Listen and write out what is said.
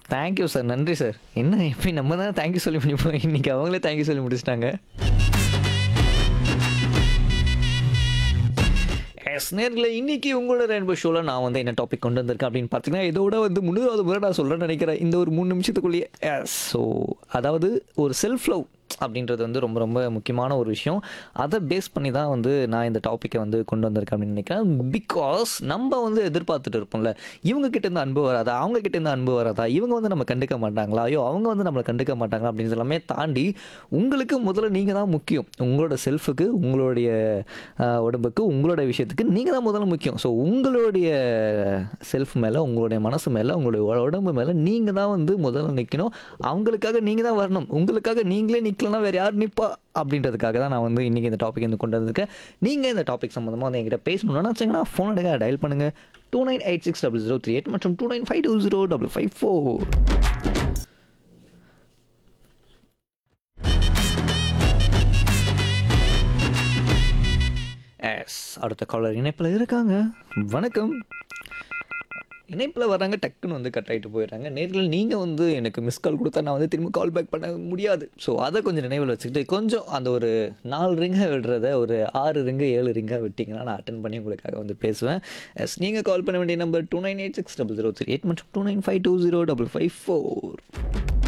thank you sir நன்றி sir என்ன எப்படி நம்ம தான் தேங்க்யூ சொல்லி முடிப்போம் இன்னைக்கு அவங்களே தேங்க்யூ சொல்லி முடிச்சிட்டாங்க எஸ் நேரில் இன்னைக்கு உங்களோட ரெயின்போ ஷோவில் நான் வந்து என்ன டாபிக் கொண்டு வந்திருக்கேன் அப்படின்னு பார்த்தீங்கன்னா இதோட வந்து முன்னூறாவது முறை நான் சொல்கிறேன்னு நினைக்கிறேன் இந்த ஒரு மூணு நிமிஷத்துக்குள்ளேயே எஸ் ஸோ அதாவது ஒரு செல்ஃப் லவ் அப்படின்றது வந்து ரொம்ப ரொம்ப முக்கியமான ஒரு விஷயம் அதை பேஸ் பண்ணி தான் வந்து நான் இந்த டாப்பிக்கை வந்து கொண்டு வந்திருக்கேன் அப்படின்னு நினைக்கிறேன் பிகாஸ் நம்ம வந்து எதிர்பார்த்துட்டு இருப்போம்ல இவங்க கிட்ட இருந்து அன்பு வராதா அவங்க கிட்ட இருந்து அன்பு வராதா இவங்க வந்து நம்ம கண்டுக்க மாட்டாங்களா ஐயோ அவங்க வந்து நம்மளை கண்டுக்க மாட்டாங்களா அப்படின்னு எல்லாமே தாண்டி உங்களுக்கு முதல்ல நீங்கள் தான் முக்கியம் உங்களோட செல்ஃபுக்கு உங்களுடைய ஆஹ், உடம்புக்கு உங்களோட விஷயத்துக்கு நீங்கள் தான் முதல்ல முக்கியம் ஸோ உங்களுடைய செல்ஃப் மேலே உங்களுடைய மனசு மேலே உங்களுடைய உ- உடம்பு மேலே நீங்கள் தான் வந்து முதல்ல நிற்கணும் அவங்களுக்காக நீங்கள் தான் வரணும் உங்களுக்காக நீங்களே நிற்கலன்னா வேறு யார் நிற்பா அப்படின்றதுக்காக தான் நான் வந்து இன்றைக்கி இந்த டாபிக் வந்து கொண்டு வந்திருக்கேன் நீங்கள் இந்த டாபிக் சம்மந்தமாக வந்து என்கிட்ட பேசணும்னு நினச்சிங்கன்னா ஃபோன் எடுக்க டயல் பண்ணுங்கள் two nine eight six double zero three eight மற்றும் two nine five two zero double five four yes அடுத்த காலர் இணைப்பில் இருக்காங்க வணக்கம் இணைப்பில் வர்றாங்க டக்குன்னு வந்து கட் ஆகிட்டு போயிடுறாங்க நேரில் நீங்கள் வந்து எனக்கு மிஸ் கால் கொடுத்தா நான் வந்து திரும்ப கால் பேக் பண்ண முடியாது ஸோ அதை கொஞ்சம் நினைவில் வச்சுக்கிட்டு கொஞ்சம் அந்த ஒரு நாலு ரிங்கை விடுறத ஒரு ஆறு ரிங்கு ஏழு ரிங்காக விட்டிங்கன்னா நான் அட்டன் பண்ணி உங்களுக்காக வந்து பேசுவேன் எஸ் நீங்கள் கால் பண்ண வேண்டிய number two nine eight six double zero three eight மற்றும் two nine five two zero double five four